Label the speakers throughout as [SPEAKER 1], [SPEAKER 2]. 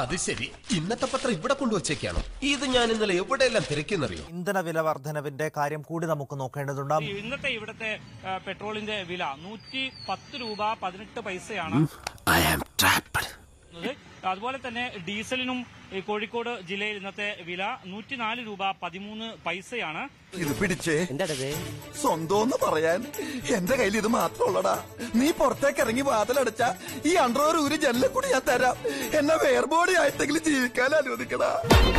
[SPEAKER 1] അത് ശരി ഇന്നത്തെ പത്രം ഇവിടെ കൊണ്ടുവച്ചേക്കാണോ ഇത് ഞാൻ ഇന്നലെ എവിടെയെല്ലാം തിരക്കിന്നറിയോ
[SPEAKER 2] ഇന്ധന വില വർധനവിന്റെ കാര്യം കൂടി നമുക്ക് നോക്കേണ്ടതുണ്ട്
[SPEAKER 3] ഇന്നത്തെ ഇവിടുത്തെ ആ, പെട്രോളിന്റെ വില നൂറ്റി പത്ത് രൂപ പതിനെട്ട് പൈസയാണ്
[SPEAKER 1] ഐ ആം ട്രാപ്ഡ്
[SPEAKER 3] ഉള്ളത്. അതുപോലെ തന്നെ ഡീസലിനും ഈ കോഴിക്കോട് ജില്ലയിൽ ഇന്നത്തെ വില നൂറ്റിനാല് രൂപ പതിമൂന്ന് പൈസയാണ്
[SPEAKER 4] ഇത് പിടിച്ചേ സ്വന്തം പറയാൻ എന്റെ കയ്യിൽ ഇത് മാത്രമുള്ളടാ നീ പുറത്തേക്ക് ഇറങ്ങി വാതിലടച്ച ഈ അണ്ടർവർ ഊരി ജനലിൽ കൂടി ഞാൻ തരാം എന്നെ വേർബോഡി ആയിട്ടെങ്കിലും ജീവിക്കാൻ അനുവദിക്കടാ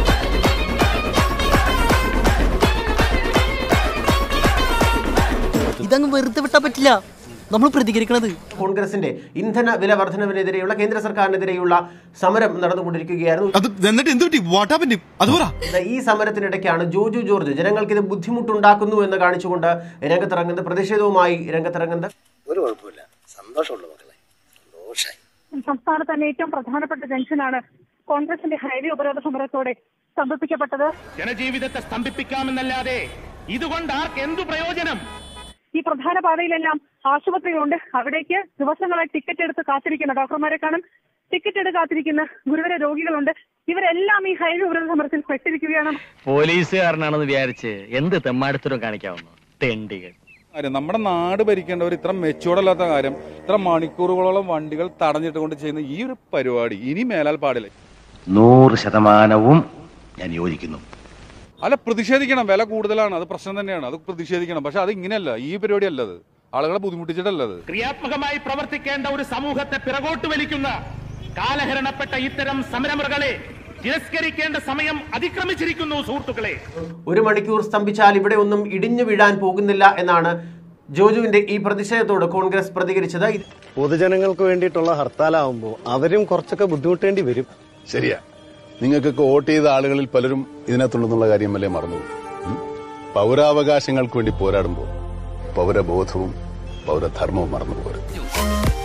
[SPEAKER 5] ഇതങ്ങ് വെറുതെ വിട്ടാ പറ്റില്ല നമ്മൾ പ്രതികരിക്കണത്
[SPEAKER 6] കോൺഗ്രസിന്റെ ഇന്ധന വില വർധനവിനെതിരെയുള്ള കേന്ദ്ര സർക്കാരിനെതിരെയുള്ള സമരം നടന്നുകൊണ്ടിരിക്കുകയായിരുന്നു
[SPEAKER 7] അത് എന്നിട്ട് എന്ത് പറ്റി വാട്ടാപ്പന്റെ അത് പറ
[SPEAKER 6] ദാ ഈ സമരത്തിനിടയ്ക്കാണ് ജോജു ജോർജ് ജനങ്ങൾക്ക് ഇത് ബുദ്ധിമുട്ടുണ്ടാക്കുന്നു എന്ന് കാണിച്ചുകൊണ്ട് രംഗത്തിറങ്ങുന്നത് പ്രതിഷേധവുമായി രംഗത്തിറങ്ങുന്നത്
[SPEAKER 8] ഒരു കുഴപ്പമില്ല സന്തോഷമുള്ള മക്കളെ സന്തോഷായി
[SPEAKER 9] സംസ്ഥാനത്ത് തന്നെ ഏറ്റവും പ്രധാനപ്പെട്ട ജംഗ്ഷനാണ് കോൺഗ്രസിന്റെ ഹൈവേ ഉപരോധ സമരത്തോടെ സ്തംഭിപ്പിക്കപ്പെട്ടത്
[SPEAKER 3] ജനജീവിതത്തെ സ്തംഭിപ്പിക്കാമെന്നല്ലാതെ ഇതുകൊണ്ട് ആർക്ക് എന്തു പ്രയോജനം
[SPEAKER 9] ഈ പ്രധാന പാതയിലെല്ലാം ആശുപത്രികളുണ്ട് അവിടേക്ക് ദിവസങ്ങളായി ടിക്കറ്റ് എടുത്ത് കാത്തിരിക്കുന്ന ഡോക്ടർമാരെ കാണും ടിക്കറ്റ് എടുത്ത് കാത്തിരിക്കുന്ന ഗുരുതര രോഗികളുണ്ട് ഇവരെല്ലാം ഈ ഹൈവേ ഉപരോധ സമരത്തിൽ പെട്ടിരിക്കുകയാണ്
[SPEAKER 5] പോലീസുകാരനാണെന്ന് വിചാരിച്ച് എന്ത് തെമ്മാടത്തരം കാണിക്കാവുന്നു തെണ്ടികൾ
[SPEAKER 7] കാര്യം നമ്മുടെ നാട് ഭരിക്കേണ്ടവർ ഇത്ര മെച്ചൂർഡ് അല്ലാത്ത കാര്യം ഇത്ര മണിക്കൂറുകളോളം വണ്ടികൾ തടഞ്ഞിട്ട് കൊണ്ട് ചെയ്യുന്ന ഈ ഒരു പരിപാടി ഇനി മേലാൽ പാടില്ല
[SPEAKER 8] നൂറ് ശതമാനവും ഞാൻ യോജിക്കുന്നു
[SPEAKER 7] അല്ല പ്രതിഷേധിക്കണം വില കൂടുതലാണ് അത് പ്രശ്നം തന്നെയാണ് അത് പ്രതിഷേധിക്കണം പക്ഷെ അത് ഇങ്ങനെയല്ല ഈ പരിപാടി അല്ലത് ആളുകളെ ബുദ്ധിമുട്ടിച്ചിട്ടല്ലത്
[SPEAKER 3] ക്രിയാത്മകമായി പ്രവർത്തിക്കേണ്ട ഒരു സമൂഹത്തെ പിറകോട്ട് വലിക്കുന്ന കാലഹരണപ്പെട്ട ഇത്തരം സമരമുറകളെ തിരസ്കരിക്കേണ്ട സമയം അതിക്രമിച്ചിരിക്കുന്നു സുഹൃത്തുക്കളെ
[SPEAKER 6] ഒരു മണിക്കൂർ സ്തംഭിച്ചാൽ ഇവിടെ ഒന്നും ഇടിഞ്ഞു വീഴാൻ പോകുന്നില്ല എന്നാണ് ജോജുവിന്റെ ഈ പ്രതിഷേധത്തോട് കോൺഗ്രസ് പ്രതികരിച്ചത് ഇത്
[SPEAKER 8] പൊതുജനങ്ങൾക്ക് വേണ്ടിയിട്ടുള്ള ഹർത്താലാവുമ്പോൾ അവരും കുറച്ചൊക്കെ ബുദ്ധിമുട്ടേണ്ടി വരും
[SPEAKER 10] ശരിയാ നിങ്ങൾക്കൊക്കെ വോട്ട് ചെയ്ത ആളുകളിൽ പലരും ഇതിനകത്തുണ്ടെന്നുള്ള കാര്യമല്ലേ മറന്നു ഉം? പൗരാവകാശങ്ങൾക്ക് വേണ്ടി പോരാടുമ്പോൾ പൗരബോധവും പൗരധർമ്മവും മറന്നു പോരും